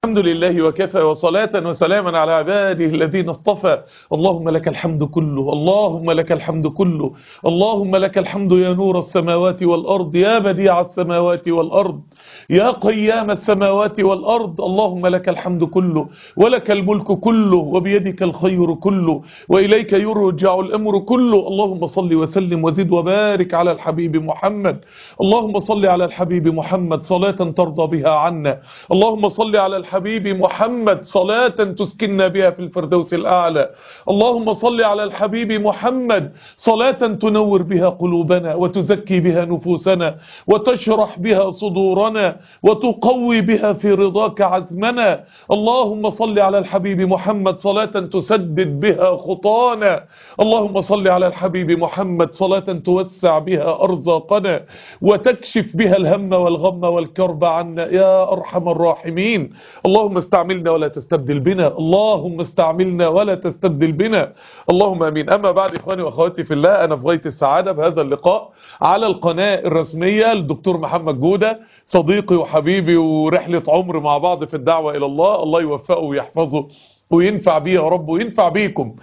الحمد لله وكفى وصلاة وسلاما على عباده الذين اصطفى اللهم لك الحمد كله اللهم لك الحمد كله اللهم لك الحمد يا نور السماوات والأرض يا بديع السماوات والأرض يا قيام السماوات والأرض اللهم لك الحمد كله ولك الملك كله وبيدك الخير كله وإليك يرجع الأمر كله اللهم صل وسلم وزد وبارك على الحبيب محمد اللهم صل على الحبيب محمد صلاة ترضى بها عنا اللهم صل على الحبيب محمد صلاة تسكننا بها في الفردوس الأعلى اللهم صل على الحبيب محمد صلاة تنور بها قلوبنا وتزكي بها نفوسنا وتشرح بها صدورنا وتقوي بها في رضاك عزمنا اللهم صل على الحبيب محمد صلاة تسدد بها خطانا اللهم صل على الحبيب محمد صلاة توسع بها أرزاقنا وتكشف بها الهم والغم والكرب عنا يا أرحم الراحمين اللهم استعملنا ولا تستبدل بنا اللهم استعملنا ولا تستبدل بنا اللهم امين اما بعد اخواني واخواتي في الله انا في غايه السعاده بهذا اللقاء على القناه الرسميه للدكتور محمد جوده صديقي وحبيبي ورحله عمر مع بعض في الدعوه الى الله الله يوفقه ويحفظه وينفع بيه يا رب وينفع بيكم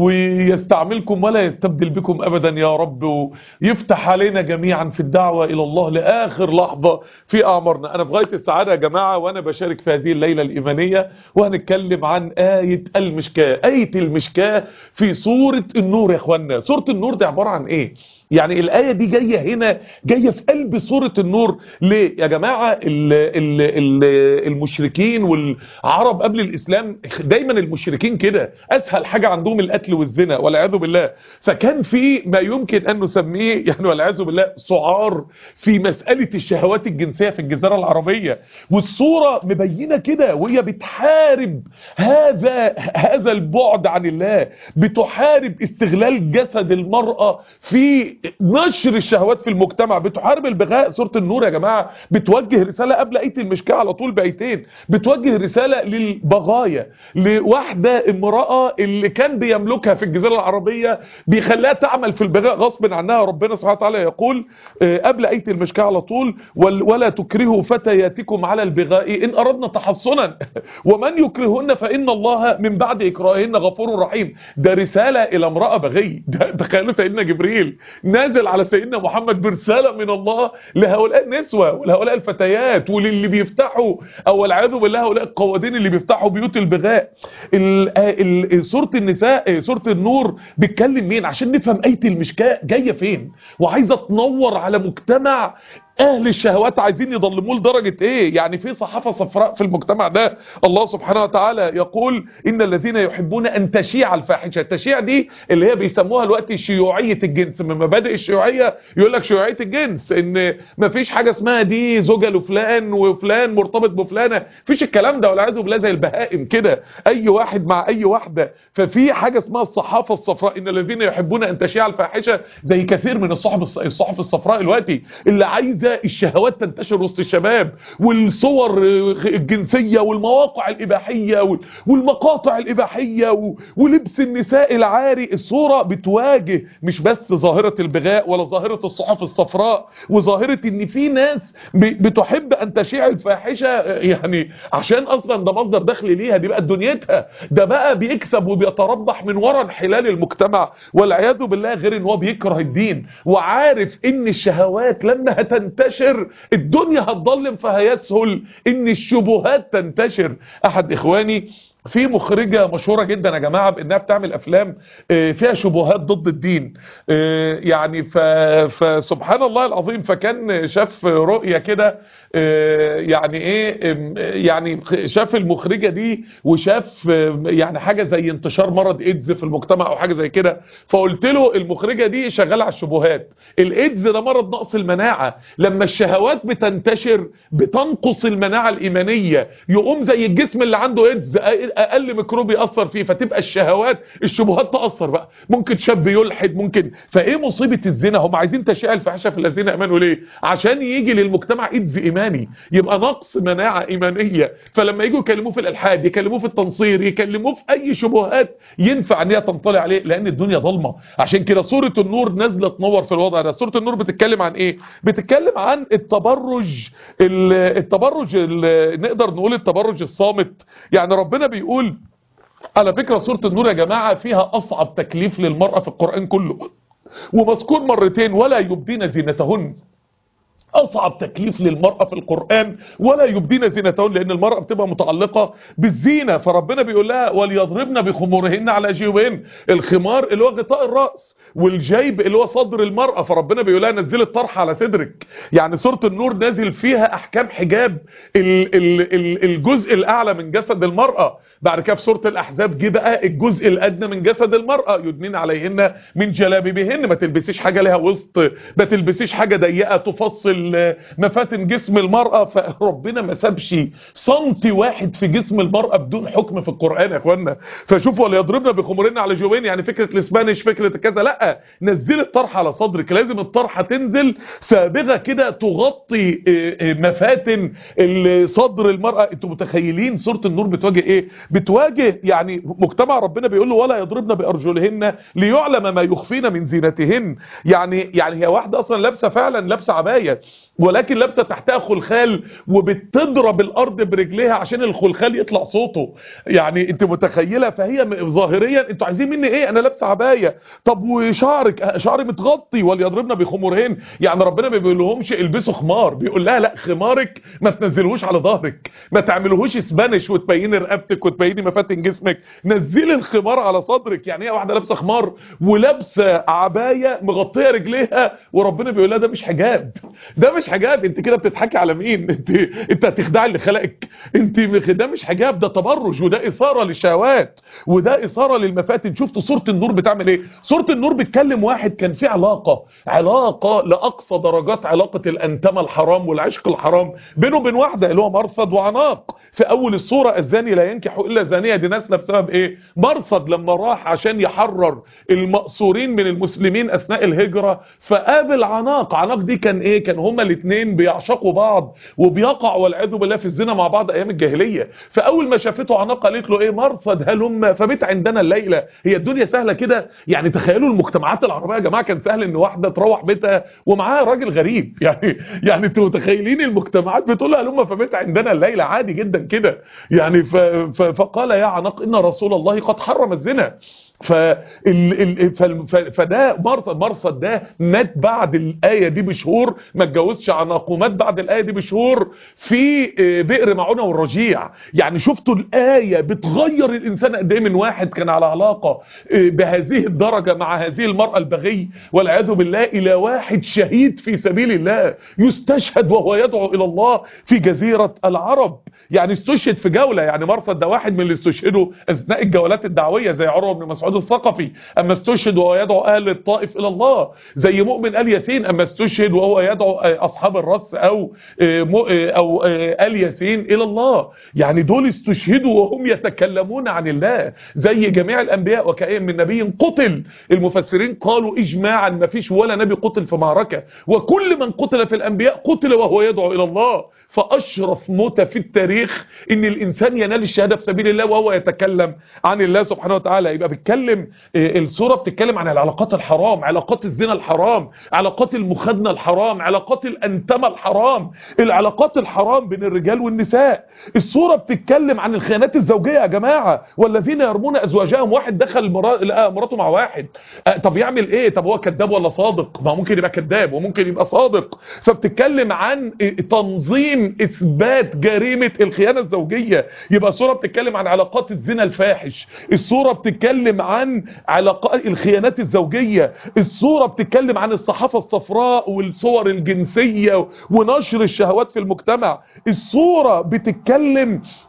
ويستعملكم ولا يستبدل بكم ابدا يا رب ويفتح علينا جميعا في الدعوة الى الله لاخر لحظة في اعمارنا انا في غاية السعادة يا جماعة وانا بشارك في هذه الليلة الايمانية وهنتكلم عن آية المشكاة آية المشكاة في سورة النور يا اخوانا سورة النور دي عبارة عن ايه يعني الآية دي جاية هنا جاية في قلب سورة النور ليه يا جماعة ال ال ال المشركين والعرب قبل الإسلام دايما المشركين كده أسهل حاجة عندهم القتل والزنا والعياذ بالله فكان في ما يمكن أن نسميه يعني والعياذ بالله سعار في مسألة الشهوات الجنسية في الجزيرة العربية والصورة مبينة كده وهي بتحارب هذا هذا البعد عن الله بتحارب استغلال جسد المرأة في نشر الشهوات في المجتمع بتحارب البغاء سورة النور يا جماعة بتوجه رسالة قبل آية المشكاة على طول بآيتين بتوجه رسالة للبغاية لواحدة امرأة اللي كان بيملكها في الجزيرة العربية بيخليها تعمل في البغاء غصب عنها ربنا سبحانه وتعالى يقول قبل آية المشكاة على طول ولا تكرهوا فتياتكم على البغاء إن أردنا تحصنا ومن يكرهن فإن الله من بعد إكراههن غفور رحيم ده رسالة إلى امرأة بغي ده تخيلوا سيدنا جبريل نازل على سيدنا محمد برسالة من الله لهؤلاء النسوة ولهؤلاء الفتيات وللي بيفتحوا او والعياذ بالله هؤلاء القوادين اللي بيفتحوا بيوت البغاء سورة النساء سورة النور بيتكلم مين عشان نفهم آية المشكاة جاية فين وعايزة تنور على مجتمع اهل الشهوات عايزين يضلموه لدرجة ايه يعني في صحافة صفراء في المجتمع ده الله سبحانه وتعالى يقول ان الذين يحبون ان تشيع الفاحشة التشيع دي اللي هي بيسموها الوقت شيوعية الجنس من مبادئ الشيوعية يقول لك شيوعية الجنس ان مفيش حاجة اسمها دي زوجة لفلان وفلان مرتبط بفلانة فيش الكلام ده والعياذ بالله زي البهائم كده اي واحد مع اي واحدة ففي حاجة اسمها الصحافة الصفراء ان الذين يحبون ان تشيع الفاحشة زي كثير من الصحف الصحف الصفراء دلوقتي اللي عايز الشهوات تنتشر وسط الشباب والصور الجنسية والمواقع الإباحية والمقاطع الإباحية ولبس النساء العاري الصورة بتواجه مش بس ظاهرة البغاء ولا ظاهرة الصحف الصفراء وظاهرة ان في ناس بتحب ان تشيع الفاحشة يعني عشان اصلا ده مصدر دخل ليها دي بقى دنيتها ده بقى بيكسب وبيتربح من وراء انحلال المجتمع والعياذ بالله غير ان هو بيكره الدين وعارف ان الشهوات لما هتنتشر تنتشر الدنيا هتضلم فهيسهل ان الشبهات تنتشر احد اخواني في مخرجة مشهورة جدا يا جماعة بانها بتعمل افلام فيها شبهات ضد الدين يعني فسبحان الله العظيم فكان شاف رؤية كده يعني ايه يعني شاف المخرجة دي وشاف يعني حاجة زي انتشار مرض ايدز في المجتمع او حاجة زي كده فقلت له المخرجة دي شغالة على الشبهات الايدز ده مرض نقص المناعة لما الشهوات بتنتشر بتنقص المناعة الايمانية يقوم زي الجسم اللي عنده ايدز اقل ميكروب ياثر فيه فتبقى الشهوات الشبهات تاثر بقى ممكن شاب يلحد ممكن فايه مصيبه الزنا هم عايزين تشيع الفحشه في الذين امنوا ليه عشان يجي للمجتمع ايدز ايماني يبقى نقص مناعه ايمانيه فلما يجوا يكلموه في الالحاد يكلموه في التنصير يكلموه في اي شبهات ينفع ان هي تنطلع عليه لان الدنيا ضلمه عشان كده سوره النور نازله تنور في الوضع ده سوره النور بتتكلم عن ايه بتتكلم عن التبرج التبرج نقدر نقول التبرج الصامت يعني ربنا بيقول على فكرة سورة النور يا جماعة فيها أصعب تكليف للمرأة في القرآن كله ومذكور مرتين ولا يبدين زينتهن أصعب تكليف للمرأة في القرآن ولا يبدين زينتهن لأن المرأة بتبقى متعلقة بالزينة فربنا بيقول لها وليضربن بخمورهن على جيوبهن الخمار اللي هو غطاء الرأس والجيب اللي هو صدر المرأة فربنا بيقول لها نزل الطرح على صدرك يعني سورة النور نازل فيها أحكام حجاب ال ال ال الجزء الأعلى من جسد المرأة بعد كده في سورة الأحزاب جه بقى الجزء الأدنى من جسد المرأة يدنين عليهن من جلابيبهن ما تلبسيش حاجة لها وسط ما تلبسيش حاجة ضيقة تفصل مفاتن جسم المرأة فربنا ما سابش سنتي واحد في جسم المرأة بدون حكم في القرآن يا اخوانا فشوفوا ولا يضربنا بخمورنا على جوبين يعني فكرة الاسبانيش فكرة كذا لا نزل الطرحة على صدرك لازم الطرحة تنزل سابغة كده تغطي مفاتن صدر المرأة انتوا متخيلين سورة النور بتواجه ايه بتواجه يعني مجتمع ربنا بيقول له ولا يضربن بأرجلهن ليعلم ما يخفين من زينتهن يعني يعني هي واحدة اصلا لابسة فعلا لابسة عباية ولكن لابسه تحتها خلخال وبتضرب الارض برجليها عشان الخلخال يطلع صوته يعني انت متخيله فهي ظاهريا انتوا عايزين مني ايه انا لابسه عبايه طب وشعرك شعري متغطي وليضربنا بخمورهن يعني ربنا ما بيقولهمش البسوا خمار بيقول لها لا خمارك ما تنزلهوش على ظهرك ما تعملهوش اسبانيش وتبيني رقبتك وتبيني مفاتن جسمك نزلي الخمار على صدرك يعني هي واحده لابسه خمار ولابسه عبايه مغطيه رجليها وربنا بيقول لها ده مش حجاب ده مش حجاب انت كده بتضحكي على مين انت انت هتخدعي اللي خلقك انت ده مش حجاب ده تبرج وده اثاره للشهوات وده اثاره للمفاتن شفت سوره النور بتعمل ايه سوره النور بتكلم واحد كان في علاقه علاقه لاقصى درجات علاقه الانتمه الحرام والعشق الحرام بينه وبين واحده اللي هو مرصد وعناق في اول الصوره الزاني لا ينكح الا زانيه دي نازله بسبب ايه مرصد لما راح عشان يحرر المأسورين من المسلمين اثناء الهجره فقابل عناق عناق دي كان ايه كان هما الاثنين بيعشقوا بعض وبيقعوا والعياذ بالله في الزنا مع بعض ايام الجاهليه فاول ما شافته عناق قالت له ايه مرصد هلم فبيت عندنا الليله هي الدنيا سهله كده يعني تخيلوا المجتمعات العربيه يا جماعه كان سهل ان واحده تروح بيتها ومعاها راجل غريب يعني يعني انتوا متخيلين المجتمعات بتقول لها هلم فبيت عندنا الليله عادي جدا كده يعني ف ف فقال يا عناق ان رسول الله قد حرم الزنا فال... فده مرصد مرصد ده مات بعد الآية دي بشهور ما اتجوزش عناق ومات بعد الآية دي بشهور في بئر معونة والرجيع يعني شفتوا الآية بتغير الإنسان قد ايه من واحد كان على علاقة بهذه الدرجة مع هذه المرأة البغي والعياذ بالله إلى واحد شهيد في سبيل الله يستشهد وهو يدعو إلى الله في جزيرة العرب يعني استشهد في جولة يعني مرصد ده واحد من اللي استشهدوا أثناء الجولات الدعوية زي عروة بن مسعود الثقفي أما استشهد وهو يدعو أهل الطائف إلى الله زي مؤمن آل ياسين أما استشهد وهو يدعو أصحاب الرس أو أو آل ياسين إلى الله يعني دول استشهدوا وهم يتكلمون عن الله زي جميع الأنبياء وكأين من نبي قتل المفسرين قالوا إجماعا ما فيش ولا نبي قتل في معركة وكل من قتل في الأنبياء قتل وهو يدعو إلى الله فأشرف موتة في التاريخ ان الانسان ينال الشهادة في سبيل الله وهو يتكلم عن الله سبحانه وتعالى يبقى بيتكلم السورة بتتكلم عن العلاقات الحرام علاقات الزنا الحرام علاقات المخادنة الحرام علاقات الانتمة الحرام العلاقات الحرام بين الرجال والنساء السورة بتتكلم عن الخيانات الزوجية يا جماعة والذين يرمون ازواجهم واحد دخل لقى مراته مع واحد طب يعمل ايه طب هو كذاب ولا صادق ما ممكن يبقى كذاب وممكن يبقى صادق فبتتكلم عن تنظيم اثبات جريمة الخيانة الزوجية يبقى الصورة بتتكلم عن علاقات الزنا الفاحش الصورة بتتكلم عن علاقات الخيانات الزوجية الصورة بتتكلم عن الصحافة الصفراء والصور الجنسية ونشر الشهوات في المجتمع الصورة بتتكلم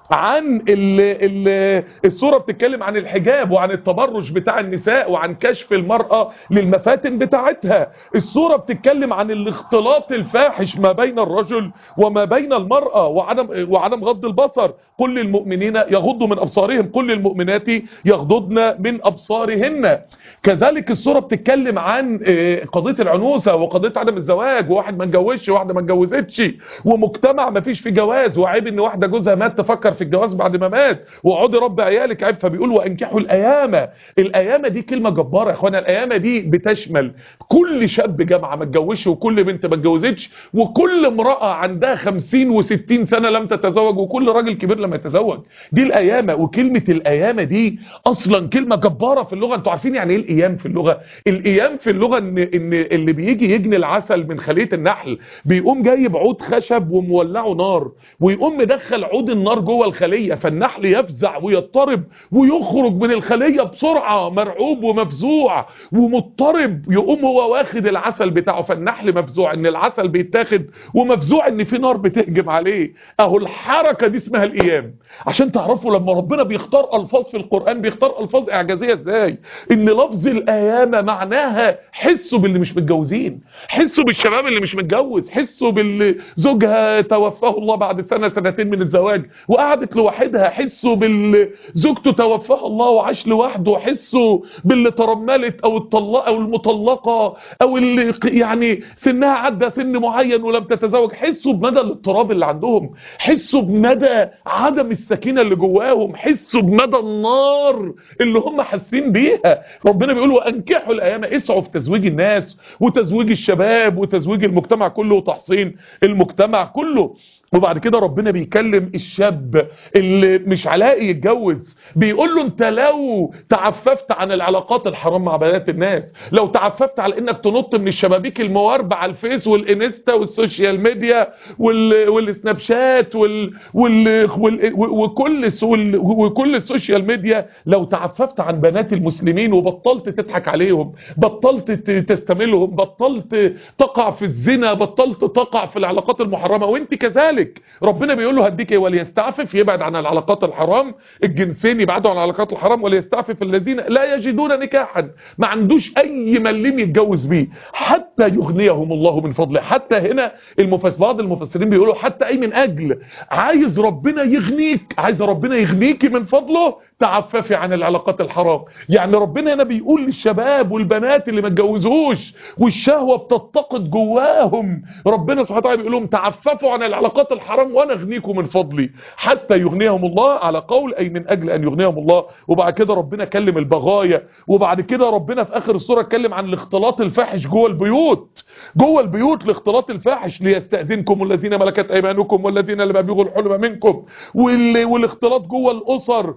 عن ال ال السورة بتتكلم عن الحجاب وعن التبرج بتاع النساء وعن كشف المرأة للمفاتن بتاعتها السورة بتتكلم عن الاختلاط الفاحش ما بين الرجل وما بين المرأة وعدم, وعدم غض البصر قل للمؤمنين يغضوا من أبصارهم قل للمؤمنات يغضضن من أبصارهن كذلك السورة بتتكلم عن قضية العنوسة وقضية عدم الزواج وواحد ما اتجوزش وواحدة ما اتجوزتش ومجتمع ما فيش فيه جواز وعيب ان واحدة جوزها مات تفكر في الجواز بعد ما مات وقعدي رب عيالك عيب فبيقول وانكحوا الايامة الايامة دي كلمة جبارة يا اخوانا الايامة دي بتشمل كل شاب جامعة ما اتجوزش وكل بنت ما اتجوزتش وكل امرأة عندها 50 و60 سنة لم تتزوج وكل راجل كبير لم يتزوج دي الايامة وكلمة الايامة دي اصلا كلمة جبارة في اللغة انتوا عارفين يعني ايه الايام في اللغة الايام في اللغة ان, إن اللي بيجي يجني العسل من خلية النحل بيقوم جايب عود خشب ومولعه نار ويقوم مدخل عود النار جوه الخلية فالنحل يفزع ويضطرب ويخرج من الخلية بسرعة مرعوب ومفزوع ومضطرب يقوم هو واخد العسل بتاعه فالنحل مفزوع ان العسل بيتاخد ومفزوع ان في نار بتهجم عليه اهو الحركة دي اسمها الايام عشان تعرفوا لما ربنا بيختار الفاظ في القرآن بيختار الفاظ اعجازية ازاي ان لفظ الايامة معناها حسوا باللي مش متجوزين حسوا بالشباب اللي مش متجوز حسوا باللي زوجها توفاه الله بعد سنة سنتين من الزواج وقعدت لوحدها حسوا باللي زوجته توفاه الله وعاش لوحده حسوا باللي ترملت او الطلاقه او المطلقه او اللي يعني سنها عدى سن معين ولم تتزوج حسوا بمدى الاضطراب اللي عندهم حسوا بمدى عدم السكينه اللي جواهم حسوا بمدى النار اللي هم حاسين بيها ربنا بيقول وانكحوا الايام اسعوا في تزويج الناس وتزويج الشباب وتزويج المجتمع كله وتحصين المجتمع كله وبعد كده ربنا بيكلم الشاب اللي مش علاقي يتجوز بيقول له انت لو تعففت عن العلاقات الحرام مع بنات الناس لو تعففت على انك تنط من الشبابيك المواربة على الفيس والانستا والسوشيال ميديا وال... والسناب شات وال... وال... وال... وكل وال... وكل السوشيال ميديا لو تعففت عن بنات المسلمين وبطلت تضحك عليهم بطلت تستملهم بطلت تقع في الزنا بطلت تقع في العلاقات المحرمة وانت كذلك ذلك ربنا بيقول له هديك ايه وليستعفف يبعد عن العلاقات الحرام الجنسين يبعدوا عن العلاقات الحرام وليستعفف الذين لا يجدون نكاحا ما عندوش اي مليم يتجوز بيه حتى يغنيهم الله من فضله حتى هنا المفسر بعض المفسرين بيقولوا حتى اي من اجل عايز ربنا يغنيك عايز ربنا يغنيكي من فضله تعففي عن العلاقات الحرام يعني ربنا هنا بيقول للشباب والبنات اللي ما اتجوزوش والشهوة بتتقد جواهم ربنا سبحانه وتعالى بيقول لهم تعففوا عن العلاقات الحرام وانا اغنيكم من فضلي حتى يغنيهم الله على قول اي من اجل ان يغنيهم الله وبعد كده ربنا كلم البغايا وبعد كده ربنا في اخر السورة اتكلم عن الاختلاط الفاحش جوه البيوت جوه البيوت الاختلاط الفاحش ليستأذنكم الذين ملكت ايمانكم والذين لم يبلغوا الحلم منكم والاختلاط جوه الاسر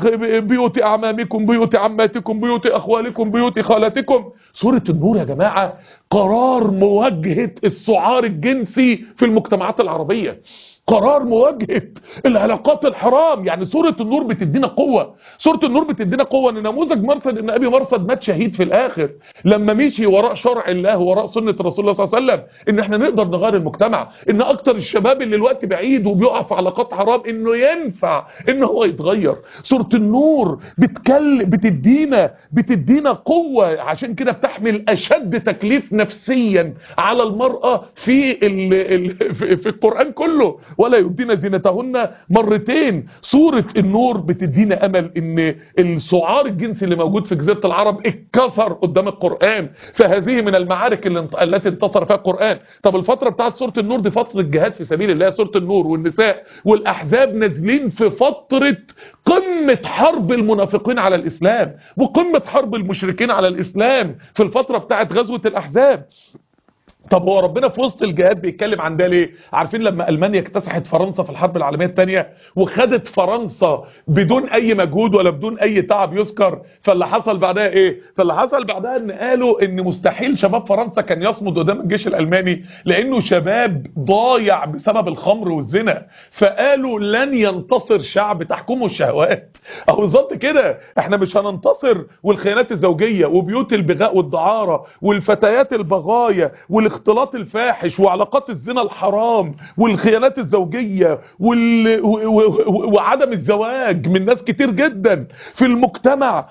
بيوت اعمامكم بيوت عماتكم بيوت اخوالكم بيوت خالاتكم سورة النور يا جماعة قرار مواجهة السعار الجنسي في المجتمعات العربية قرار مواجهة العلاقات الحرام يعني سورة النور بتدينا قوة سورة النور بتدينا قوة ان نموذج مرصد ان ابي مرصد مات شهيد في الاخر لما مشي وراء شرع الله وراء سنة رسول الله صلى الله عليه وسلم ان احنا نقدر نغير المجتمع ان اكتر الشباب اللي الوقت بعيد وبيقع في علاقات حرام انه ينفع ان هو يتغير سورة النور بتكل بتدينا بتدينا قوة عشان كده بتحمل اشد تكليف نفسيا على المرأة في ال ال في القرآن كله ولا يبدين زينتهن مرتين سورة النور بتدينا امل ان السعار الجنسي اللي موجود في جزيرة العرب اتكسر قدام القرآن فهذه من المعارك اللي انت... التي انتصر فيها القرآن طب الفترة بتاعت سورة النور دي فترة جهاد في سبيل الله سورة النور والنساء والاحزاب نازلين في فترة قمة حرب المنافقين على الاسلام وقمة حرب المشركين على الاسلام في الفترة بتاعت غزوة الاحزاب طب هو ربنا في وسط الجهاد بيتكلم عن ده ليه عارفين لما المانيا اكتسحت فرنسا في الحرب العالميه الثانيه وخدت فرنسا بدون اي مجهود ولا بدون اي تعب يذكر فاللي حصل بعدها ايه فاللي حصل بعدها ان قالوا ان مستحيل شباب فرنسا كان يصمد قدام الجيش الالماني لانه شباب ضايع بسبب الخمر والزنا فقالوا لن ينتصر شعب تحكمه الشهوات اهو بالظبط كده احنا مش هننتصر والخيانات الزوجيه وبيوت البغاء والدعاره والفتيات البغايا والاختلاط الفاحش وعلاقات الزنا الحرام والخيانات الزوجية وال... و... و... وعدم الزواج من ناس كتير جدا في المجتمع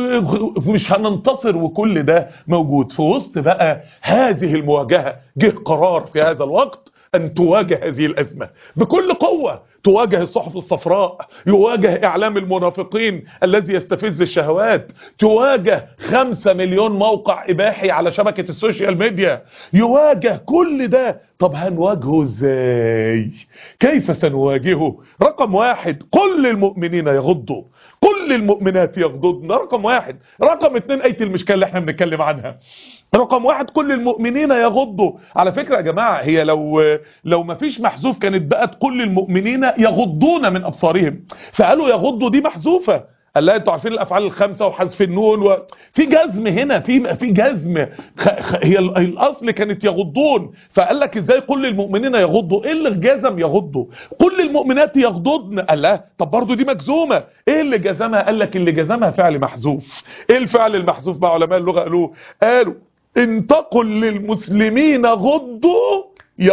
ومش هننتصر وكل ده موجود في وسط بقى هذه المواجهة جه قرار في هذا الوقت أن تواجه هذه الأزمة بكل قوة تواجه الصحف الصفراء يواجه إعلام المنافقين الذي يستفز الشهوات تواجه خمسة مليون موقع إباحي على شبكة السوشيال ميديا يواجه كل ده طب هنواجهه ازاي كيف سنواجهه رقم واحد كل المؤمنين يغضوا كل المؤمنات يغضضن رقم واحد رقم اتنين اية المشكلة اللي احنا بنتكلم عنها رقم واحد كل المؤمنين يغضوا على فكرة يا جماعة هي لو لو ما فيش محذوف كانت بقت كل المؤمنين يغضون من أبصارهم فقالوا يغضوا دي محذوفة قال لا انتوا عارفين الافعال الخمسه وحذف النون و... في جزم هنا في في جزم خ... خ... هي ال- الاصل كانت يغضون فقال لك ازاي كل المؤمنين يغضوا ايه اللي جزم يغضوا كل المؤمنات يغضضن قال لا طب برضو دي مجزومه ايه اللي جزمها قال لك اللي جزمها فعل محذوف ايه الفعل المحذوف بقى علماء اللغه قالوا قالوا ان تقل للمسلمين غضوا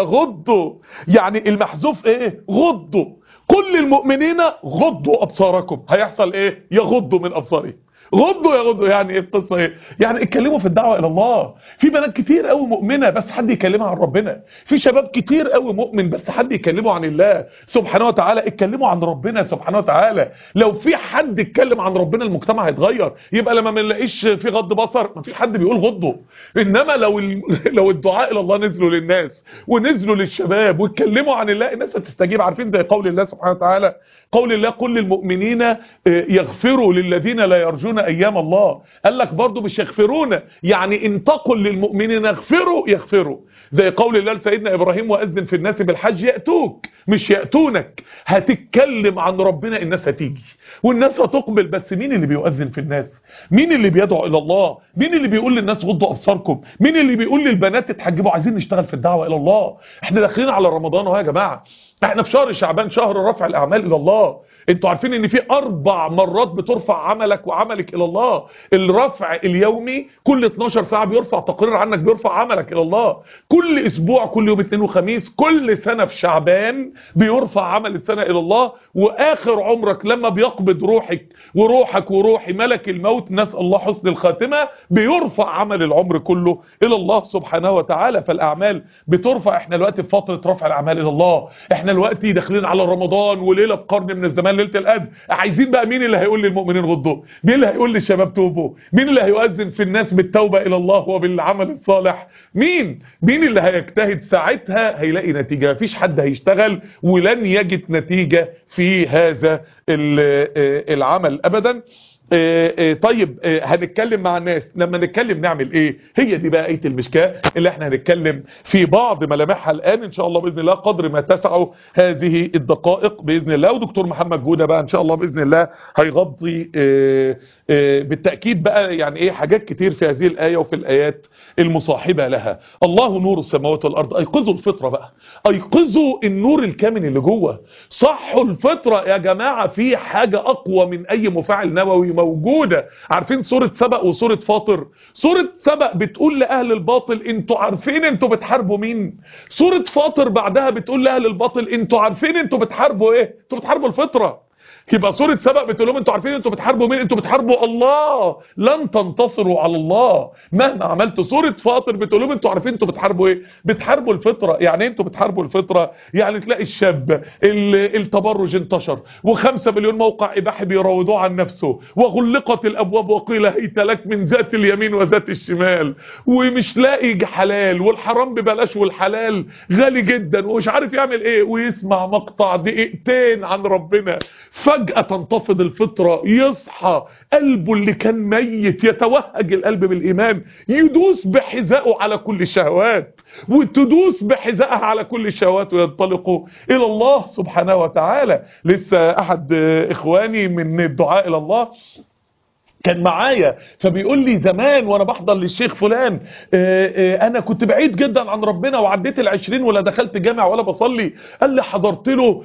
يغضوا يعني المحذوف ايه غضوا كل المؤمنين غضوا ابصاركم هيحصل ايه يغضوا من ابصارهم غضوا يغضوا يعني ايه القصه ايه يعني اتكلموا في الدعوه الى الله في بنات كتير قوي مؤمنه بس حد يكلمها عن ربنا في شباب كتير قوي مؤمن بس حد يكلمه عن الله سبحانه وتعالى اتكلموا عن ربنا سبحانه وتعالى لو في حد اتكلم عن ربنا المجتمع هيتغير يبقى لما ما نلاقيش في غض بصر ما فيش حد بيقول غضوا انما لو ال... لو الدعاء الى الله نزلوا للناس ونزلوا للشباب واتكلموا عن الله الناس هتستجيب عارفين زي قول الله سبحانه وتعالى قول الله قل للمؤمنين آه، يغفروا للذين لا يرجون ايام الله قال لك برضو مش يغفرون يعني ان تقل للمؤمنين اغفروا يغفروا زي قول الله لسيدنا ابراهيم واذن في الناس بالحج ياتوك مش ياتونك هتتكلم عن ربنا الناس هتيجي والناس هتقبل بس مين اللي بيؤذن في الناس مين اللي بيدعو الى الله مين اللي بيقول للناس غضوا ابصاركم مين اللي بيقول للبنات اتحجبوا عايزين نشتغل في الدعوه الى الله احنا داخلين على رمضان اهو يا جماعه احنا في شهر شعبان شهر رفع الاعمال الى الله انتوا عارفين ان في اربع مرات بترفع عملك وعملك الى الله الرفع اليومي كل 12 ساعة بيرفع تقرير عنك بيرفع عملك الى الله كل اسبوع كل يوم اثنين وخميس كل سنة في شعبان بيرفع عمل السنة الى الله واخر عمرك لما بيقبض روحك وروحك وروحي ملك الموت نسأل الله حسن الخاتمة بيرفع عمل العمر كله الى الله سبحانه وتعالى فالاعمال بترفع احنا دلوقتي في فترة رفع الاعمال الى الله احنا دلوقتي داخلين على رمضان وليلة بقرن من الزمان ليلة القدر عايزين بقى مين اللي هيقول للمؤمنين غضوا مين اللي هيقول للشباب توبوا مين اللي هيؤذن في الناس بالتوبة الى الله وبالعمل الصالح مين مين اللي هيجتهد ساعتها هيلاقي نتيجة مفيش حد هيشتغل ولن يجد نتيجة في هذا ال- العمل ابدا آه، آه، طيب آه، هنتكلم مع الناس لما نتكلم نعمل ايه هي دي بقى ايه المشكاه اللي احنا هنتكلم في بعض ملامحها الان ان شاء الله باذن الله قدر ما تسعه هذه الدقائق باذن الله ودكتور محمد جوده بقى ان شاء الله باذن الله هيغطي آه، آه، بالتاكيد بقى يعني ايه حاجات كتير في هذه الايه وفي الايات المصاحبه لها الله نور السماوات والارض ايقظوا الفطره بقى ايقظوا النور الكامن اللي جوه صحوا الفطره يا جماعه في حاجه اقوى من اي مفاعل نووي موجوده عارفين سوره سبأ وسوره فاطر سوره سبأ بتقول لاهل الباطل انتوا عارفين انتوا بتحاربوا مين سوره فاطر بعدها بتقول لاهل الباطل انتوا عارفين انتوا بتحاربوا ايه انتوا بتحاربوا الفطره يبقى سورة سبق بتقول لهم انتوا عارفين انتوا بتحاربوا مين انتوا بتحاربوا الله لن تنتصروا على الله مهما عملتوا سورة فاطر بتقول لهم انتوا عارفين انتوا بتحاربوا ايه بتحاربوا الفطرة يعني انتوا بتحاربوا الفطرة يعني تلاقي الشاب ال- التبرج انتشر وخمسة مليون موقع اباحي بيراودوه عن نفسه وغلقت الابواب وقيل هيت لك من ذات اليمين وذات الشمال ومش لاقي حلال والحرام ببلاش والحلال غالي جدا ومش عارف يعمل ايه ويسمع مقطع دقيقتين عن ربنا فجأة تنتفض الفطرة يصحى قلبه اللي كان ميت يتوهج القلب بالإيمان يدوس بحذائه على كل الشهوات وتدوس بحذائها على كل الشهوات وينطلقوا إلى الله سبحانه وتعالى لسه أحد إخواني من الدعاء إلى الله كان معايا فبيقول لي زمان وانا بحضر للشيخ فلان آآ آآ انا كنت بعيد جدا عن ربنا وعديت العشرين ولا دخلت جامع ولا بصلي قال لي حضرت له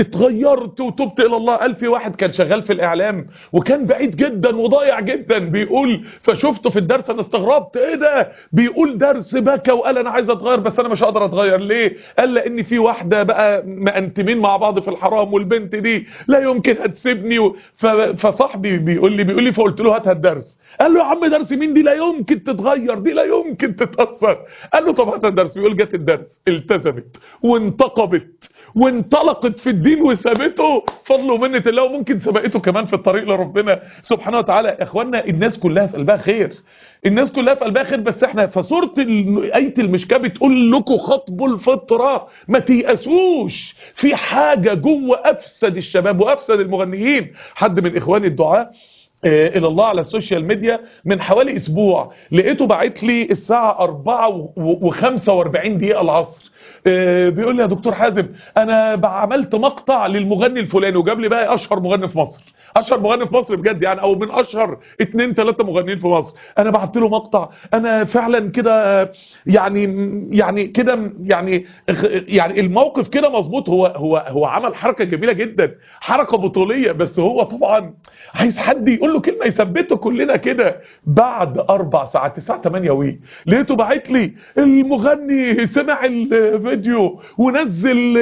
اتغيرت وتبت الى الله قال في واحد كان شغال في الاعلام وكان بعيد جدا وضايع جدا بيقول فشفته في الدرس انا استغربت ايه ده بيقول درس بكى وقال انا عايز اتغير بس انا مش هقدر اتغير ليه قال لان في واحده بقى مأنتمين مع بعض في الحرام والبنت دي لا يمكن هتسيبني و... ف... فصاحبي بيقول لي بيقول لي فقلت له هاتها الدرس قال له يا عم درس مين دي لا يمكن تتغير دي لا يمكن تتأثر قال له طب هات الدرس بيقول جت الدرس التزمت وانتقبت وانطلقت في الدين وسابته فضل ومنة الله وممكن سبقته كمان في الطريق لربنا سبحانه وتعالى يا اخوانا الناس كلها في قلبها خير الناس كلها في قلبها خير بس احنا فسوره ايه المشكاه بتقول لكم خطب الفطره ما تيأسوش في حاجه جوه افسد الشباب وافسد المغنيين حد من اخواني الدعاه الى الله على السوشيال ميديا من حوالي اسبوع لقيته باعت لي الساعه 4 و45 دقيقه العصر بيقول لي يا دكتور حازم انا عملت مقطع للمغني الفلاني وجاب لي بقى اشهر مغني في مصر اشهر مغني في مصر بجد يعني او من اشهر اتنين تلاتة مغنيين في مصر انا بعت له مقطع انا فعلا كده يعني يعني كده يعني يعني الموقف كده مظبوط هو هو هو عمل حركه جميله جدا حركه بطوليه بس هو طبعا عايز حد يقول له كلمه يثبته كلنا كده بعد اربع ساعات الساعه 8 وي لقيته باعت لي المغني سمع الفيديو ونزل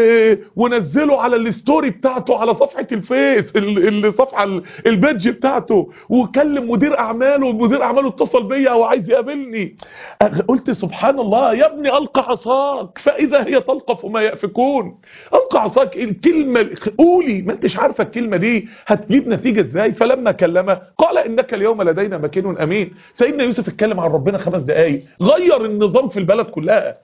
ونزله على الستوري بتاعته على صفحه الفيس الصفحه البيدج بتاعته وكلم مدير اعماله ومدير اعماله اتصل بيا وعايز يقابلني قلت سبحان الله يا ابني القى عصاك فاذا هي تلقف ما يافكون القى عصاك الكلمه قولي ما انتش عارفه الكلمه دي هتجيب نتيجه ازاي فلما كلمه قال انك اليوم لدينا مكين امين سيدنا يوسف اتكلم عن ربنا خمس دقائق غير النظام في البلد كلها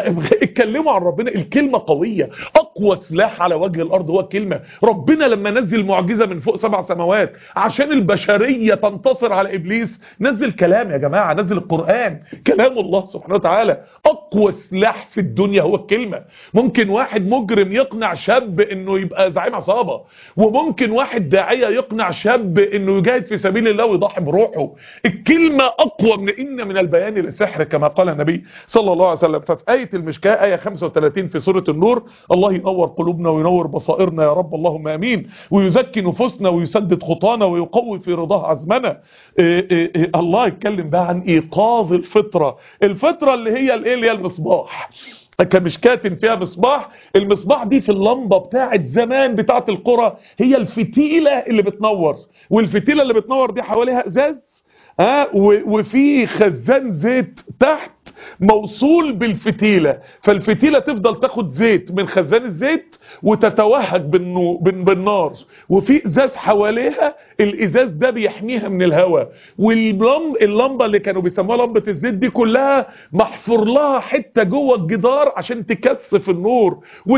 اتكلموا عن ربنا الكلمة قوية اقوى سلاح على وجه الارض هو الكلمة ربنا لما نزل معجزة من فوق سبع سماوات عشان البشرية تنتصر على ابليس نزل كلام يا جماعة نزل القرآن كلام الله سبحانه وتعالى اقوى سلاح في الدنيا هو الكلمة ممكن واحد مجرم يقنع شاب انه يبقى زعيم عصابة وممكن واحد داعية يقنع شاب انه يجاهد في سبيل الله ويضحي بروحه الكلمة اقوى من ان من البيان للسحر كما قال النبي صلى الله عليه وسلم ففي آية المشكاة آية 35 في سورة النور الله ينور قلوبنا وينور بصائرنا يا رب اللهم امين ويزكي نفوسنا ويسدد خطانا ويقوي في رضاه عزمنا إيه إيه إيه الله يتكلم بقى عن ايقاظ الفطرة الفطرة اللي هي الايه اللي هي المصباح كمشكات فيها مصباح المصباح دي في اللمبة بتاعت زمان بتاعت القرى هي الفتيلة اللي بتنور والفتيلة اللي بتنور دي حواليها ازاز ها وفي خزان زيت تحت موصول بالفتيلة فالفتيلة تفضل تاخد زيت من خزان الزيت وتتوهج بالنار وفي ازاز حواليها الازاز ده بيحميها من الهواء واللمبة اللي كانوا بيسموها لمبة الزيت دي كلها محفور لها حتة جوه الجدار عشان تكثف النور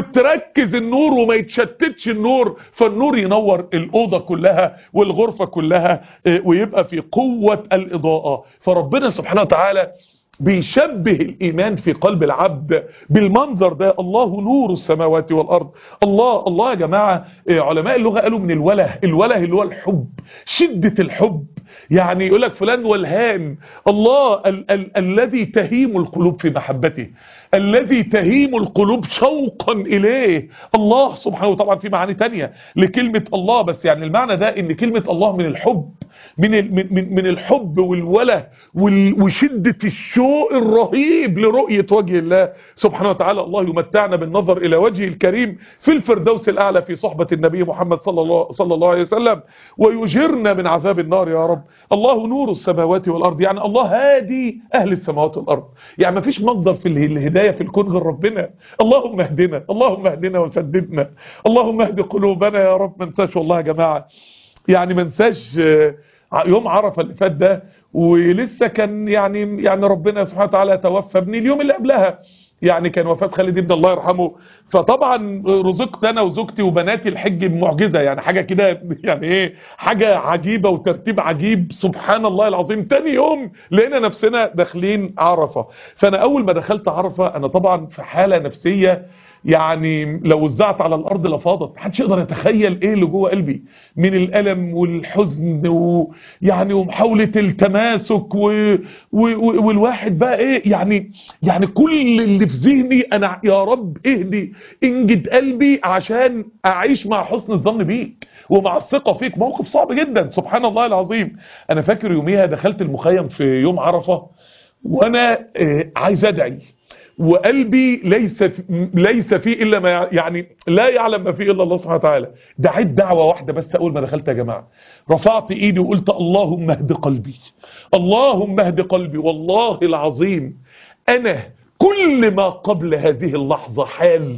وتركز النور وما يتشتتش النور فالنور ينور الأوضة كلها والغرفة كلها ويبقى في قوة الإضاءة فربنا سبحانه وتعالى بيشبه الإيمان في قلب العبد بالمنظر ده الله نور السماوات والأرض الله الله يا جماعة علماء اللغة قالوا من الوله الوله اللي هو الحب شدة الحب يعني يقول لك فلان والهان الله ال ال الذي تهيم القلوب في محبته الذي تهيم القلوب شوقا إليه الله سبحانه وطبعا في معاني تانية لكلمة الله بس يعني المعنى ده ان كلمة الله من الحب من من من الحب والوله وشدة الشوق الرهيب لرؤية وجه الله سبحانه وتعالى الله يمتعنا بالنظر إلى وجهه الكريم في الفردوس الأعلى في صحبة النبي محمد صلى الله, صلى الله عليه وسلم ويجرنا من عذاب النار يا رب الله نور السماوات والأرض يعني الله هادي أهل السماوات والأرض يعني ما فيش مصدر في الهداية في الكون غير ربنا اللهم اهدنا اللهم اهدنا وسددنا اللهم اهد قلوبنا يا رب ما ننساش والله يا جماعة يعني ما ننساش يوم عرفة اللي فات ده ولسه كان يعني يعني ربنا سبحانه وتعالى توفى ابني اليوم اللي قبلها يعني كان وفاة خالد ابن الله يرحمه فطبعا رزقت انا وزوجتي وبناتي الحج بمعجزة يعني حاجة كده يعني ايه حاجة عجيبة وترتيب عجيب سبحان الله العظيم تاني يوم لقينا نفسنا داخلين عرفة فانا اول ما دخلت عرفة انا طبعا في حالة نفسية يعني لو وزعت على الارض لفاضت محدش يقدر يتخيل ايه اللي جوه قلبي من الالم والحزن ويعني ومحاوله التماسك و... و... و... والواحد بقى ايه يعني يعني كل اللي في ذهني انا يا رب اهدي انجد قلبي عشان اعيش مع حسن الظن بيك ومع الثقه فيك موقف صعب جدا سبحان الله العظيم انا فاكر يوميها دخلت المخيم في يوم عرفه وانا آه، عايز ادعي وقلبي ليس ليس فيه الا ما يع- يعني لا يعلم ما فيه الا الله سبحانه وتعالى دعيت دعوه واحده بس اول ما دخلت يا جماعه رفعت ايدي وقلت اللهم اهد قلبي اللهم اهد قلبي والله العظيم انا كل ما قبل هذه اللحظه حال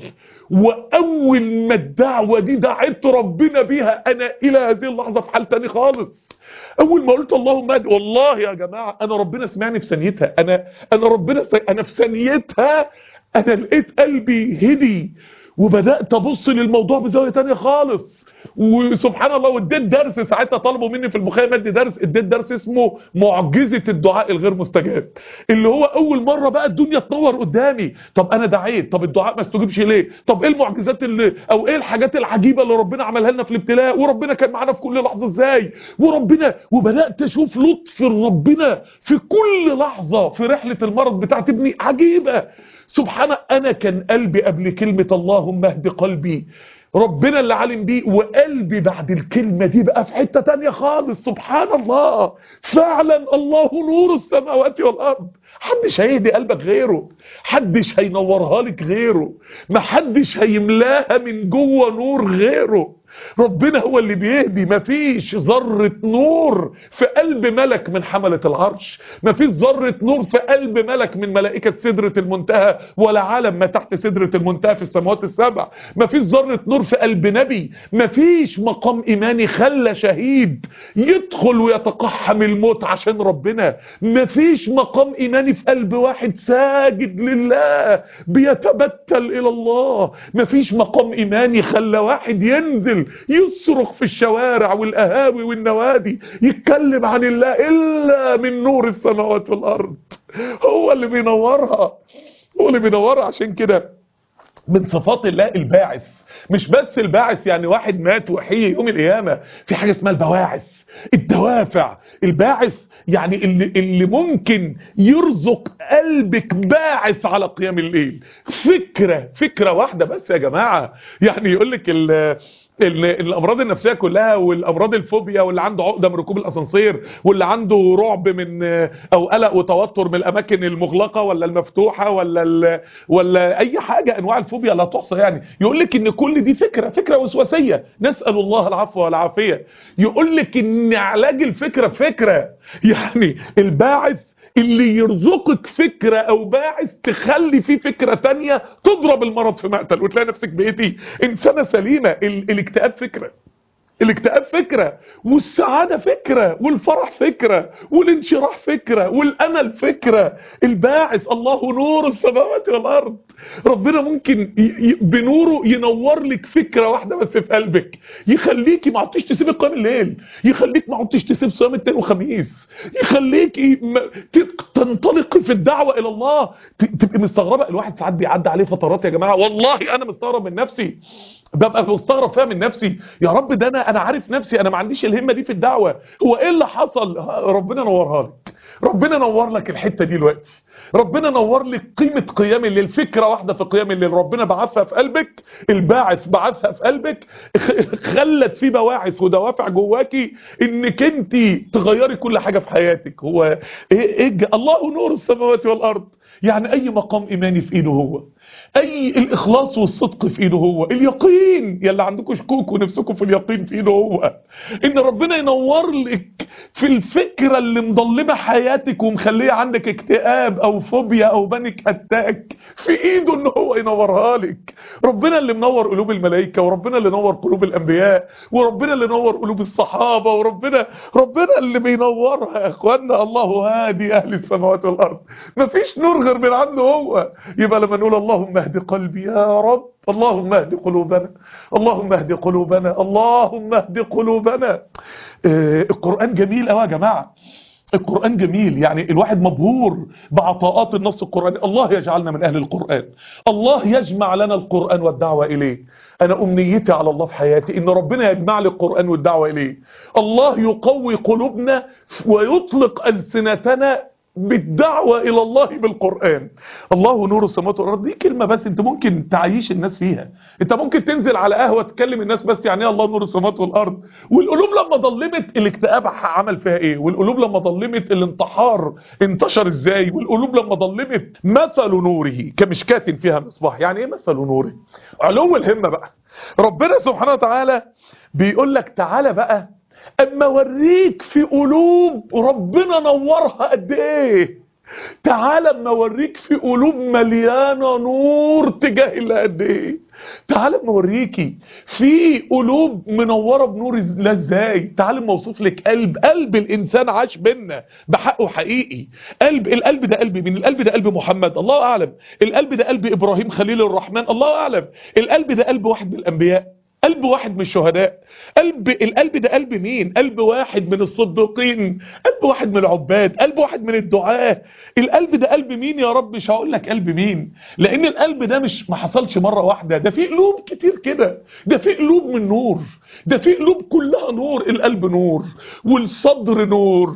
واول ما الدعوه دي دعيت ربنا بيها انا الى هذه اللحظه في حال تاني خالص اول ما قلت اللهم اهد والله يا جماعه انا ربنا سمعني في ثانيتها انا انا ربنا س... انا في ثانيتها انا لقيت قلبي هدي وبدات ابص للموضوع بزاويه تانية خالص وسبحان الله واديت درس ساعتها طلبوا مني في المخيم ادي درس اديت درس اسمه معجزه الدعاء الغير مستجاب اللي هو اول مره بقى الدنيا تنور قدامي طب انا دعيت طب الدعاء ما استجيبش ليه طب ايه المعجزات اللي او ايه الحاجات العجيبه اللي ربنا عملها لنا في الابتلاء وربنا كان معانا في كل لحظه ازاي وربنا وبدات اشوف لطف ربنا في كل لحظه في رحله المرض بتاعت ابني عجيبه سبحان انا كان قلبي قبل كلمه اللهم اهد قلبي ربنا اللي علم بيه وقلبي بعد الكلمة دي بقى في حتة تانية خالص سبحان الله فعلا الله نور السماوات والأرض حدش هيهدي قلبك غيره حدش هينورها لك غيره محدش هيملاها من جوه نور غيره ربنا هو اللي بيهدي مفيش ذرة نور في قلب ملك من حملة العرش مفيش ذرة نور في قلب ملك من ملائكة سدرة المنتهى ولا عالم ما تحت سدرة المنتهى في السماوات السبع مفيش ذرة نور في قلب نبي مفيش مقام إيماني خلى شهيد يدخل ويتقحم الموت عشان ربنا مفيش مقام إيماني في قلب واحد ساجد لله بيتبتل إلى الله مفيش مقام إيماني خلى واحد ينزل يصرخ في الشوارع والقهاوي والنوادي يتكلم عن الله إلا من نور السماوات والأرض هو اللي بينورها هو اللي بينورها عشان كده من صفات الله الباعث مش بس الباعث يعني واحد مات وحي يوم القيامة في حاجة اسمها البواعث الدوافع الباعث يعني اللي, اللي ممكن يرزق قلبك باعث على قيام الليل فكرة فكرة واحدة بس يا جماعة يعني يقول لك ال الامراض النفسيه كلها والامراض الفوبيا واللي عنده عقده من ركوب الاسانسير واللي عنده رعب من او قلق وتوتر من الاماكن المغلقه ولا المفتوحه ولا ولا اي حاجه انواع الفوبيا لا تحصى يعني يقول لك ان كل دي فكره فكره وسواسيه نسال الله العفو والعافيه يقول لك ان علاج الفكره فكره يعني الباعث اللي يرزقك فكرة او باعث تخلي فيه فكرة تانية تضرب المرض في مقتل وتلاقي نفسك بقيتي انسانة سليمة ال الاكتئاب فكرة الاكتئاب فكرة والسعادة فكرة والفرح فكرة والانشراح فكرة والامل فكرة الباعث الله نور السماوات والارض ربنا ممكن بنوره ينور لك فكرة واحدة بس في قلبك يخليكي ما عدتش تسيبي قيام الليل يخليك ما عدتش تسيب صيام الاثنين وخميس يخليكي تنطلقي في الدعوة الى الله تبقي مستغربة الواحد ساعات بيعدي عليه فترات يا جماعة والله انا مستغرب من نفسي ببقى مستغرب فيها من نفسي يا رب ده انا انا عارف نفسي انا ما عنديش الهمه دي في الدعوه هو ايه اللي حصل ربنا نورها لك ربنا نور لك الحته دي دلوقتي ربنا نور لك قيمه قيام الليل فكره واحده في قيام الليل ربنا بعثها في قلبك الباعث بعثها في قلبك خلت في بواعث ودوافع جواكي انك انت تغيري كل حاجه في حياتك هو ايه, إيه الله نور السماوات والارض يعني اي مقام ايماني في ايده هو اي الاخلاص والصدق في ايده هو اليقين يلا عندكم شكوك ونفسكم في اليقين في ايده هو ان ربنا ينور لك في الفكرة اللي مضلمة حياتك ومخليه عندك اكتئاب او فوبيا او بانيك اتاك في ايده ان هو ينورها لك ربنا اللي منور قلوب الملائكة وربنا اللي نور قلوب الانبياء وربنا اللي نور قلوب الصحابة وربنا ربنا اللي بينورها يا اخوانا الله هادي اهل السماوات والارض مفيش نور غير من عنده هو يبقى لما نقول اللهم اهد قلبي يا رب اللهم اهد قلوبنا اللهم اهد قلوبنا اللهم اهد قلوبنا آه القرآن جميل قوي يا جماعة القرآن جميل يعني الواحد مبهور بعطاءات النص القرآني الله يجعلنا من أهل القرآن الله يجمع لنا القرآن والدعوة إليه أنا أمنيتي على الله في حياتي إن ربنا يجمع لي القرآن والدعوة إليه الله يقوي قلوبنا ويطلق ألسنتنا بالدعوة إلى الله بالقرآن الله نور السماوات والأرض دي كلمة بس أنت ممكن تعيش الناس فيها أنت ممكن تنزل على قهوة تكلم الناس بس يعني إيه الله نور السماوات والأرض والقلوب لما ظلمت الاكتئاب عمل فيها إيه والقلوب لما ظلمت الانتحار انتشر إزاي والقلوب لما ظلمت مثل نوره كمشكاة فيها مصباح يعني إيه مثل نوره علو الهمة بقى ربنا سبحانه وتعالى بيقول لك تعالى بقى اما اوريك في قلوب ربنا نورها قد ايه تعال اما اوريك في قلوب مليانه نور تجاه الله قد ايه تعال اما اوريكي في قلوب منوره بنور الله ازاي تعال اما اوصف لك قلب قلب الانسان عاش بينا بحقه حقيقي قلب القلب ده قلب مين القلب ده قلب محمد الله اعلم القلب ده قلب ابراهيم خليل الرحمن الله اعلم القلب ده قلب واحد من الانبياء قلب واحد من الشهداء قلب القلب ده قلب مين قلب واحد من الصديقين قلب واحد من العباد قلب واحد من الدعاة القلب ده قلب مين يا رب مش هقول لك قلب مين لان القلب ده مش ما حصلش مرة واحدة ده في قلوب كتير كده ده في قلوب من نور ده في قلوب كلها نور القلب نور والصدر نور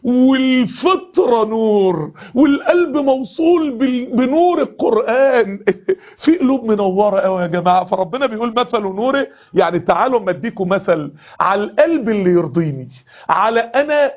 والفطرة نور والقلب موصول بنور القرآن في قلوب منورة قوي يا جماعة فربنا بيقول مثل نوره يعني تعالوا اما اديكم مثل على القلب اللي يرضيني على انا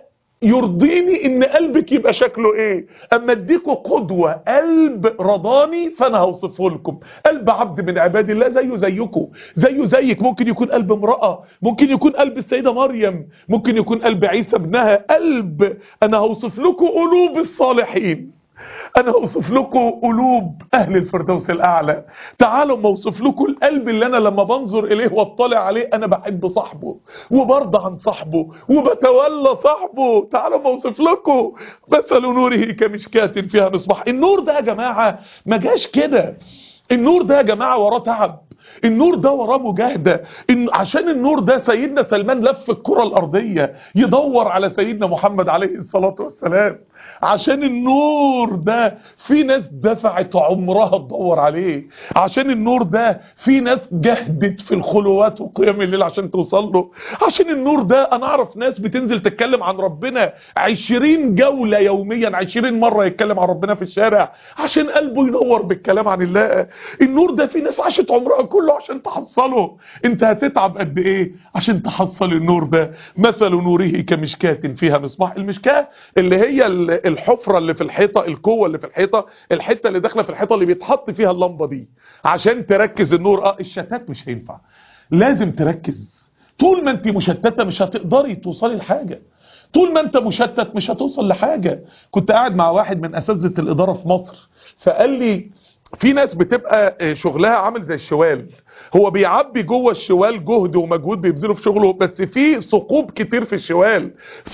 يرضيني ان قلبك يبقى شكله ايه اما اديكوا قدوة قلب رضاني فانا هوصفه لكم قلب عبد من عباد الله زيه زيكم زيه زيك ممكن يكون قلب امرأة ممكن يكون قلب السيدة مريم ممكن يكون قلب عيسى ابنها قلب انا هوصف لكم قلوب الصالحين انا اوصف لكم قلوب اهل الفردوس الاعلى تعالوا ما اوصف لكم القلب اللي انا لما بنظر اليه واطلع عليه انا بحب صاحبه وبرضى عن صاحبه وبتولى صاحبه تعالوا ما اوصف لكم مثل نوره كمشكاة فيها مصباح النور ده يا جماعة ما جاش كده النور ده يا جماعة وراه تعب النور ده وراه مجاهدة إن عشان النور ده سيدنا سلمان لف الكرة الأرضية يدور على سيدنا محمد عليه الصلاة والسلام عشان النور ده في ناس دفعت عمرها تدور عليه عشان النور ده في ناس جهدت في الخلوات وقيام الليل عشان توصل له عشان النور ده انا اعرف ناس بتنزل تتكلم عن ربنا عشرين جولة يوميا عشرين مرة يتكلم عن ربنا في الشارع عشان قلبه ينور بالكلام عن الله النور ده في ناس عاشت عمرها كله عشان تحصله انت هتتعب قد ايه عشان تحصل النور ده مثل نوره كمشكاة فيها مصباح المشكاة اللي هي الحفرة اللي في الحيطة القوة اللي في الحيطة الحتة اللي داخله في الحيطة اللي بيتحط فيها اللمبة دي عشان تركز النور اه الشتات مش هينفع لازم تركز طول ما انت مشتتة مش هتقدري توصلي لحاجة طول ما انت مشتت مش هتوصل لحاجة كنت قاعد مع واحد من اساتذه الادارة في مصر فقال لي في ناس بتبقى شغلها عامل زي الشوال هو بيعبي جوه الشوال جهد ومجهود بيبذله في شغله بس في ثقوب كتير في الشوال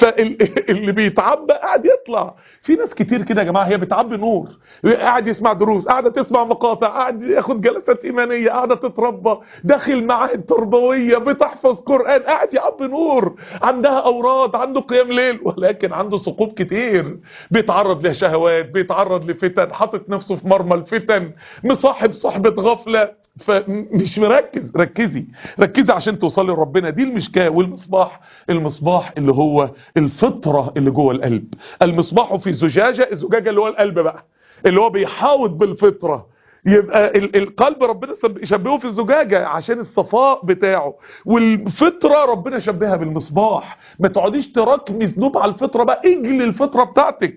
فاللي بيتعبى قاعد يطلع في ناس كتير كده يا جماعه هي بتعبي نور قاعد يسمع دروس قاعده تسمع مقاطع قاعد ياخد جلسات ايمانيه قاعده تتربى داخل معاهد تربويه بتحفظ قران قاعد يعبي نور عندها اوراد عنده قيام ليل ولكن عنده ثقوب كتير بيتعرض لشهوات بيتعرض لفتن حاطط نفسه في مرمى الفتن مصاحب صحبه غفله فمش مركز ركزي ركزي عشان توصلي لربنا دي المشكاه والمصباح المصباح اللي هو الفطره اللي جوه القلب المصباح في زجاجه الزجاجه اللي هو القلب بقى اللي هو بيحاوط بالفطره يبقى القلب ربنا يشبهه في الزجاجة عشان الصفاء بتاعه والفطرة ربنا شبهها بالمصباح ما تقعديش تراكمي ذنوب على الفطرة بقى اجلي الفطرة بتاعتك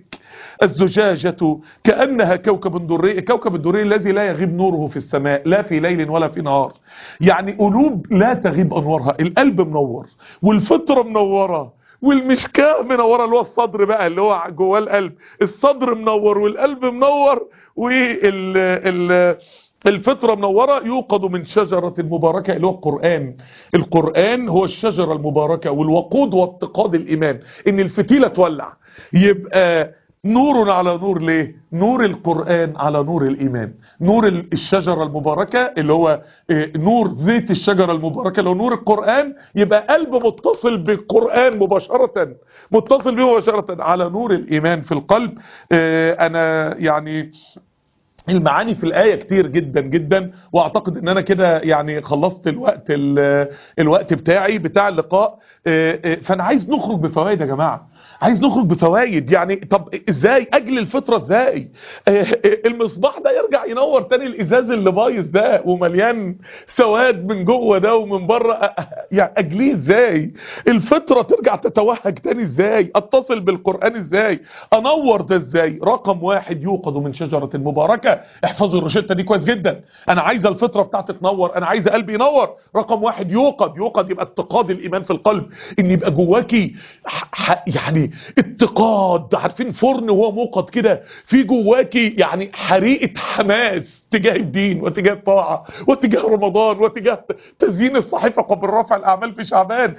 الزجاجة كأنها كوكب دري كوكب الدري الذي لا يغيب نوره في السماء لا في ليل ولا في نهار يعني قلوب لا تغيب أنوارها القلب منور والفطرة منورة والمشكاه منوره اللي هو الصدر بقى اللي هو جواه القلب الصدر منور والقلب منور وال ال الفطرة منورة يوقد من شجرة مباركة اللي هو القرآن القرآن هو الشجرة المباركة والوقود واتقاد الإيمان إن الفتيلة تولع يبقى نور على نور ليه نور القرآن على نور الإيمان نور الشجرة المباركة اللي هو نور زيت الشجرة المباركة اللي هو نور القرآن يبقى قلب متصل بالقرآن مباشرة متصل به مباشرة على نور الإيمان في القلب أنا يعني المعاني في الآية كتير جدا جدا واعتقد ان انا كده يعني خلصت الوقت الوقت بتاعي بتاع اللقاء فانا عايز نخرج بفوائد يا جماعة عايز نخرج بفوائد يعني طب ازاي اجل الفطرة ازاي المصباح ده يرجع ينور تاني الازاز اللي بايظ ده ومليان سواد من جوه ده ومن بره يعني اجليه ازاي الفطرة ترجع تتوهج تاني ازاي اتصل بالقرآن ازاي انور ده ازاي رقم واحد يوقد من شجرة مباركة احفظوا الروشتة دي كويس جدا انا عايز الفطرة بتاعتي تنور انا عايز قلبي ينور رقم واحد يوقد يوقد يبقى اتقاد الايمان في القلب ان يبقى جواكي يعني اتقاد عارفين فرن وهو موقد كده في جواكي يعني حريقة حماس تجاه الدين وتجاه الطاعة وتجاه رمضان وتجاه تزيين الصحيفة قبل رفع الأعمال في شعبان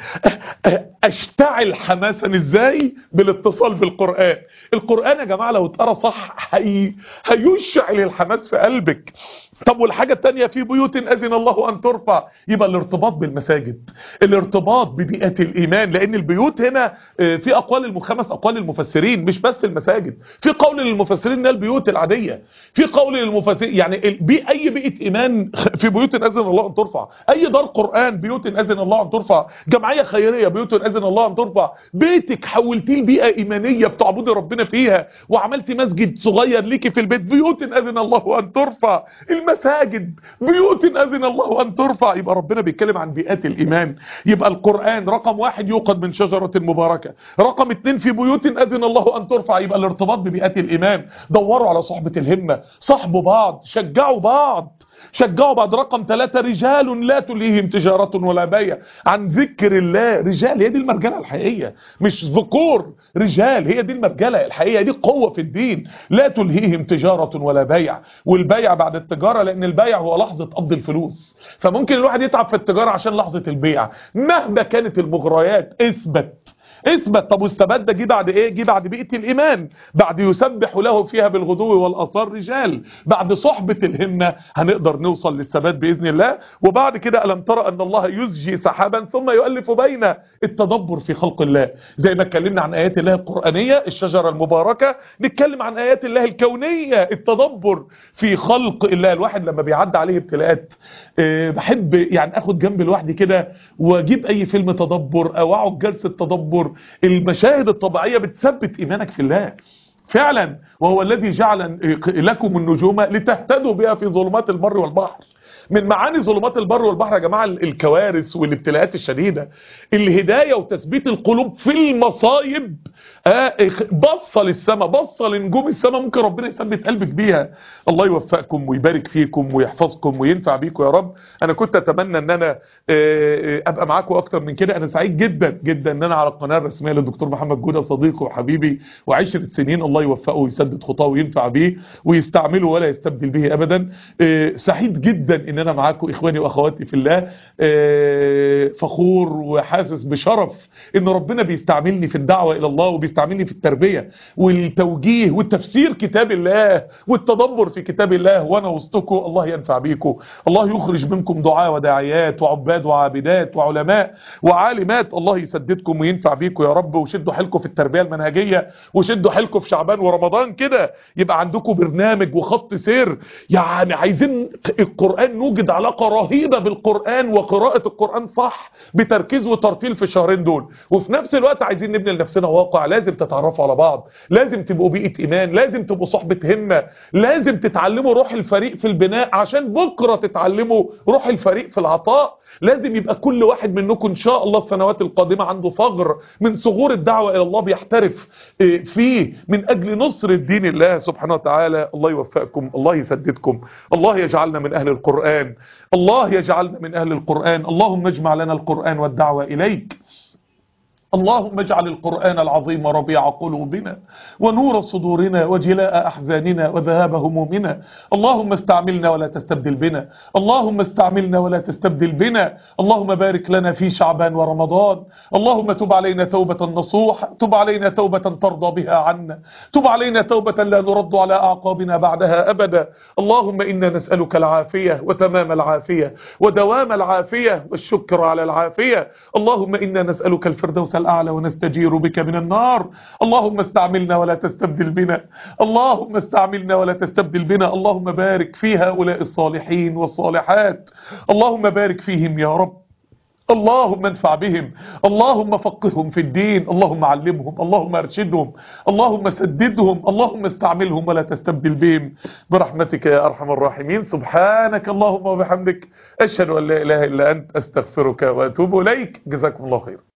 أشتعل حماسا إزاي بالاتصال بالقرآن القرآن يا جماعة لو اتقرى صح هي... هيشعل الحماس في قلبك طب والحاجة التانية في بيوت أذن الله أن ترفع يبقى الارتباط بالمساجد الارتباط ببيئة الإيمان لأن البيوت هنا في أقوال المخمس أقوال المفسرين مش بس المساجد في قول للمفسرين إنها البيوت العادية في قول للمفسرين يعني بي أي بيئة إيمان في بيوت أذن الله أن ترفع أي دار قرآن بيوت أذن الله أن ترفع جمعية خيرية بيوت أذن الله أن ترفع بيتك حولتيه لبيئة إيمانية بتعبدي ربنا فيها وعملتي مسجد صغير ليكي في البيت بيوت أذن الله أن ترفع المساجد بيوت أذن الله أن ترفع يبقى ربنا بيتكلم عن بيئات الإيمان يبقى القرآن رقم واحد يوقد من شجرة مباركة رقم اتنين في بيوت أذن الله أن ترفع يبقى الارتباط ببيئات الإيمان دوروا على صحبة الهمة صحبوا بعض شجعوا بعض شجعوا بعد رقم ثلاثة رجال لا تلهيهم تجارة ولا بيع عن ذكر الله رجال هي دي المرجلة الحقيقية مش ذكور رجال هي دي المرجلة الحقيقية دي قوة في الدين لا تلهيهم تجارة ولا بيع والبيع بعد التجارة لأن البيع هو لحظة قبض الفلوس فممكن الواحد يتعب في التجارة عشان لحظة البيع مهما كانت المغريات اثبت اثبت طب والثبات ده جه بعد ايه جه بعد بيئه الايمان بعد يسبح له فيها بالغدو والاصال رجال بعد صحبه الهمه هنقدر نوصل للثبات باذن الله وبعد كده الم ترى ان الله يزجي سحابا ثم يؤلف بين التدبر في خلق الله زي ما اتكلمنا عن ايات الله القرانيه الشجره المباركه نتكلم عن ايات الله الكونيه التدبر في خلق الله الواحد لما بيعدي عليه ابتلاءات أه بحب يعني اخد جنب لوحدي كده واجيب اي فيلم تدبر او اقعد جلسه تدبر المشاهد الطبيعية بتثبت إيمانك في الله فعلا وهو الذي جعل لكم النجوم لتهتدوا بها في ظلمات البر والبحر من معاني ظلمات البر والبحر يا جماعة الكوارث والابتلاءات الشديدة الهداية وتثبيت القلوب في المصايب بصة للسماء بصة لنجوم السماء ممكن ربنا يثبت قلبك بيها الله يوفقكم ويبارك فيكم ويحفظكم وينفع بيكم يا رب انا كنت اتمنى ان انا ابقى معاكم اكتر من كده انا سعيد جدا جدا ان انا على القناة الرسمية للدكتور محمد جودة صديقي وحبيبي وعشرة سنين الله يوفقه ويسدد خطاه وينفع بيه ويستعمله ولا يستبدل به ابدا سعيد جدا ان انا معاكم اخواني واخواتي في الله فخور وحاسس بشرف ان ربنا بيستعملني في الدعوة الى الله وبيستعملني في التربية والتوجيه والتفسير كتاب الله والتدبر في كتاب الله وانا وسطكم الله ينفع بيكم الله يخرج منكم دعاء وداعيات وعباد وعابدات وعلماء وعالمات الله يسددكم وينفع بيكم يا رب وشدوا حيلكم في التربية المنهجية وشدوا حيلكم في شعبان ورمضان كده يبقى عندكم برنامج وخط سير يعني عايزين القرآن نوجد علاقة رهيبة بالقرآن وقراءة القرآن صح بتركيز وترتيل في الشهرين دول وفي نفس الوقت عايزين نبني لنفسنا واقع لازم تتعرفوا على بعض لازم تبقوا بيئة إيمان لازم تبقوا صحبة همة لازم تتعلموا روح الفريق في البناء عشان بكرة تتعلموا روح الفريق في العطاء لازم يبقى كل واحد منكم ان شاء الله السنوات القادمة عنده ثغر من ثغور الدعوة الى الله بيحترف فيه من اجل نصر الدين الله سبحانه وتعالى الله يوفقكم الله يسددكم الله يجعلنا من اهل القرآن الله يجعلنا من اهل القرآن اللهم اجمع لنا القرآن والدعوة اليك اللهم اجعل القرآن العظيم ربيع قلوبنا ونور صدورنا وجلاء أحزاننا وذهاب همومنا اللهم استعملنا ولا تستبدل بنا اللهم استعملنا ولا تستبدل بنا اللهم بارك لنا في شعبان ورمضان اللهم تب علينا توبة نصوح تب علينا توبة ترضى بها عنا تب علينا توبة لا نرد على أعقابنا بعدها أبدا اللهم إنا نسألك العافية وتمام العافية ودوام العافية والشكر على العافية اللهم إنا نسألك الفردوس الأعلى ونستجير بك من النار اللهم استعملنا ولا تستبدل بنا اللهم استعملنا ولا تستبدل بنا اللهم بارك في هؤلاء الصالحين والصالحات اللهم بارك فيهم يا رب اللهم انفع بهم اللهم فقههم في الدين اللهم علمهم اللهم ارشدهم اللهم سددهم اللهم استعملهم ولا تستبدل بهم برحمتك يا أرحم الراحمين سبحانك اللهم وبحمدك أشهد أن لا إله إلا أنت أستغفرك وأتوب إليك جزاكم الله خير